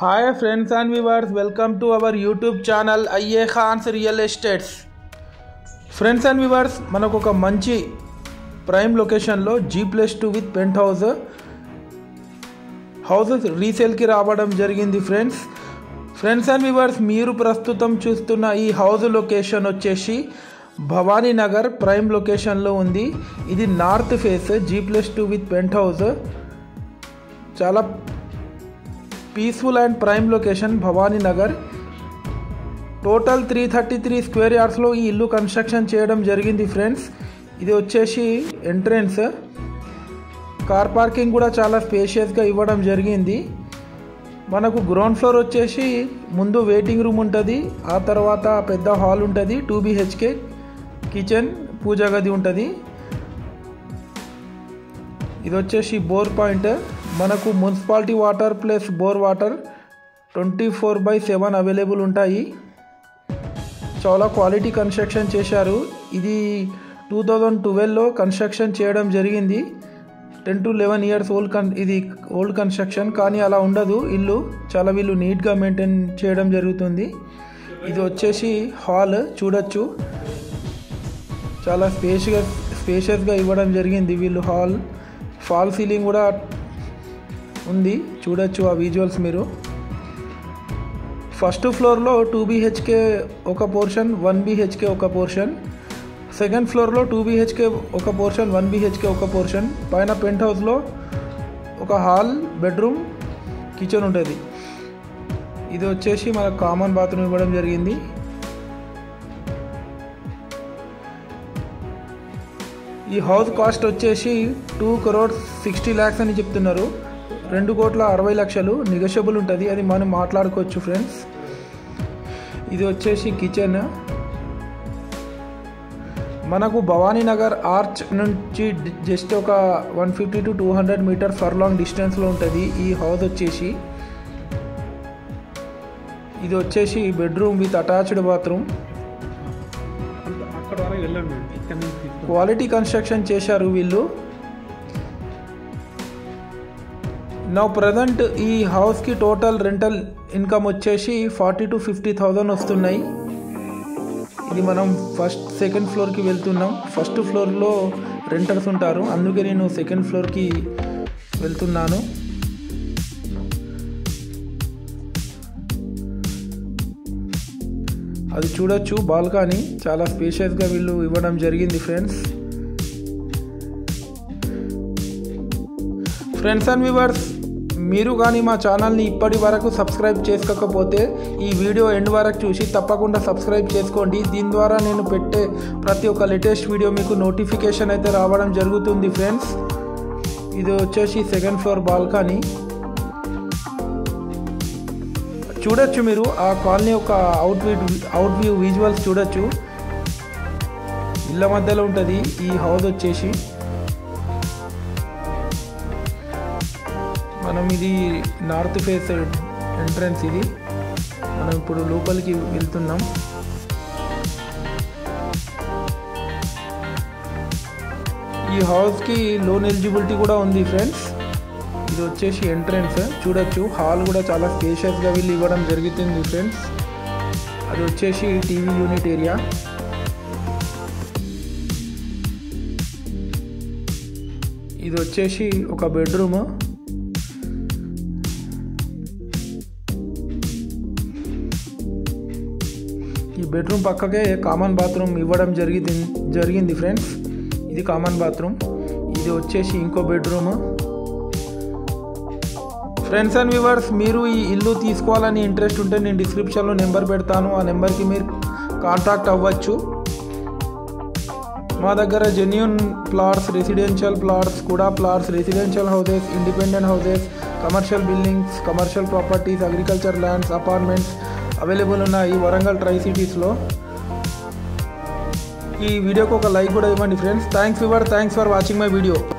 hi friends and viewers welcome to our YouTube channel అయ్యే Khans real estates friends and viewers మనకు ఒక మంచి prime లొకేషన్లో G plus two with penthouse houses రీసేల్కి రావడం జరిగింది ఫ్రెండ్స్ ఫ్రెండ్స్ అండ్ వ్యూవర్స్ మీరు ప్రస్తుతం చూస్తున్న ఈ హౌస్ లొకేషన్ వచ్చేసి భవానీ నగర్ ప్రైమ్ లొకేషన్లో ఉంది ఇది north face G plus two with penthouse చాలా peaceful and prime location Bhavani Nagar total three thirty three square యార్డ్స్లో ఈ ఇల్లు కన్స్ట్రక్షన్ చేయడం జరిగింది ఫ్రెండ్స్ ఇది వచ్చేసి ఎంట్రన్స్ కార్ పార్కింగ్ కూడా చాలా స్పేషియస్గా ఇవ్వడం జరిగింది మనకు గ్రౌండ్ ఫ్లోర్ వచ్చేసి ముందు వెయిటింగ్ రూమ్ ఉంటుంది ఆ తర్వాత పెద్ద హాల్ ఉంటుంది టూ బీహెచ్కే కిచెన్ పూజా గది ఉంటుంది ఇది వచ్చేసి బోర్ పాయింట్ మనకు municipality water plus bore water twenty four by seven available ఉంటాయి చాలా క్వాలిటీ కన్స్ట్రక్షన్ చేశారు ఇది టూ థౌజండ్ ట్వెల్వ్లో కన్స్ట్రక్షన్ చేయడం జరిగింది ten to eleven years old కన్ ఇది ఓల్డ్ కన్స్ట్రక్షన్ కానీ అలా ఉండదు ఇల్లు చాలా వీళ్ళు నీట్గా మెయింటైన్ చేయడం జరుగుతుంది ఇది వచ్చేసి హాల్ చూడొచ్చు చాలా స్పేస్గా స్పేషియస్గా ఇవ్వడం జరిగింది వీళ్ళు హాల్ ఫాల్ సీలింగ్ కూడా ఉంది చూడొచ్చు ఆ విజువల్స్ మీరు ఫస్ట్ ఫ్లోర్లో టూ బీహెచ్కే ఒక పోర్షన్ వన్ బీహెచ్కే ఒక పోర్షన్ సెకండ్ ఫ్లోర్లో టూ బీహెచ్కే ఒక పోర్షన్ వన్ బీహెచ్కే ఒక పోర్షన్ పైన పెంట్ హౌస్లో ఒక హాల్ బెడ్రూమ్ కిచెన్ ఉంటుంది ఇది వచ్చేసి మనకు కామన్ బాత్రూమ్ ఇవ్వడం జరిగింది ఈ హౌస్ కాస్ట్ వచ్చేసి టూ కరోడ్ సిక్స్టీ ల్యాక్స్ అని చెప్తున్నారు రెండు కోట్ల అరవై లక్షలు నెగోషియబుల్ ఉంటుంది అది మనం మాట్లాడుకోవచ్చు ఫ్రెండ్స్ ఇది వచ్చేసి కిచెన్ మనకు భవానీ నగర్ ఆర్చ్ నుంచి జస్ట్ ఒక one fifty to two hundred metre far long డిస్టెన్స్లో ఉంటుంది ఈ హౌస్ వచ్చేసి ఇది వచ్చేసి బెడ్రూమ్ విత్ అటాచ్డ్ బాత్రూమ్ అక్కడ వరకు వెళ్ళండి ఇక్కడ నుంచి తీసుకొని క్వాలిటీ కన్స్ట్రక్షన్ చేశారు వీళ్ళు నా ప్రజెంట్ ఈ హౌస్కి టోటల్ రెంటల్ ఇన్కమ్ వచ్చేసి ఫార్టీ టు ఫిఫ్టీ థౌజండ్ వస్తున్నాయి ఇది మనం ఫస్ట్ సెకండ్ ఫ్లోర్కి వెళ్తున్నాం ఫస్ట్ ఫ్లోర్లో రెంటర్స్ ఉంటారు అందుకే నేను సెకండ్ ఫ్లోర్కి వెళ్తున్నాను అది చూడొచ్చు బాల్కనీ చాలా స్పేషియస్గా వీళ్ళు ఇవ్వడం జరిగింది ఫ్రెండ్స్ ఫ్రెండ్స్ అండ్ వ్యూవర్స్ మీరు కానీ మా ఛానల్ని ఇప్పటి వరకు సబ్స్క్రైబ్ చేసుకోకపోతే ఈ వీడియో ఎండ్ వరకు చూసి తప్పకుండా సబ్స్క్రైబ్ చేసుకోండి దీని ద్వారా నేను పెట్టే ప్రతి ఒక్క లేటెస్ట్ వీడియో మీకు నోటిఫికేషన్ అయితే రావడం జరుగుతుంది ఫ్రెండ్స్ ఇది వచ్చేసి సెకండ్ ఫ్లోర్ బాల్కనీ చూడొచ్చు మీరు ఆ కాలనీ యొక్క out view out view visuals చూడొచ్చు ఇళ్ళ మధ్యలో ఉంటుంది ఈ హౌస్ వచ్చేసి మనం ఇది నార్త్ ఫేస్ ఎంట్రన్స్ ఇది మనం ఇప్పుడు లోపలికి వెళ్తున్నాం ఈ హౌస్కి లోన్ ఎలిజిబిలిటీ కూడా ఉంది ఫ్రెండ్స్ ఇది వచ్చేసి ఎంట్రన్స్ చూడొచ్చు హాల్ కూడా చాలా స్పేషియస్గా వీళ్ళు ఇవ్వడం జరుగుతుంది ఫ్రెండ్స్ అది వచ్చేసి టీవీ యూనిట్ ఏరియా ఇది వచ్చేసి ఒక బెడ్రూమ్ ఈ బెడ్రూమ్ పక్కకే కామన్ బాత్రూమ్ ఇవ్వడం జరిగింది జరిగింది ఫ్రెండ్స్ ఇది కామన్ బాత్రూమ్ ఇది వచ్చేసి ఇంకో బెడ్రూమ్ ఫ్రెండ్స్ అండ్ వ్యూవర్స్ మీరు ఈ ఇల్లు తీసుకోవాలని ఇంట్రెస్ట్ ఉంటే నేను డిస్క్రిప్షన్లో నెంబర్ పెడతాను ఆ నెంబర్కి మీరు కాంటాక్ట్ అవ్వచ్చు మా దగ్గర జెన్యున్ ప్లాట్స్ రెసిడెన్షియల్ ప్లాట్స్ కూడా plots residential houses independent houses commercial buildings commercial properties agriculture lands apartments available ఉన్నాయి వరంగల్ ట్రై సిటీస్లో ఈ వీడియోకి ఒక లైక్ కూడా ఇవ్వండి ఫ్రెండ్స్ థ్యాంక్స్ ఫివర్ thanks for watching my video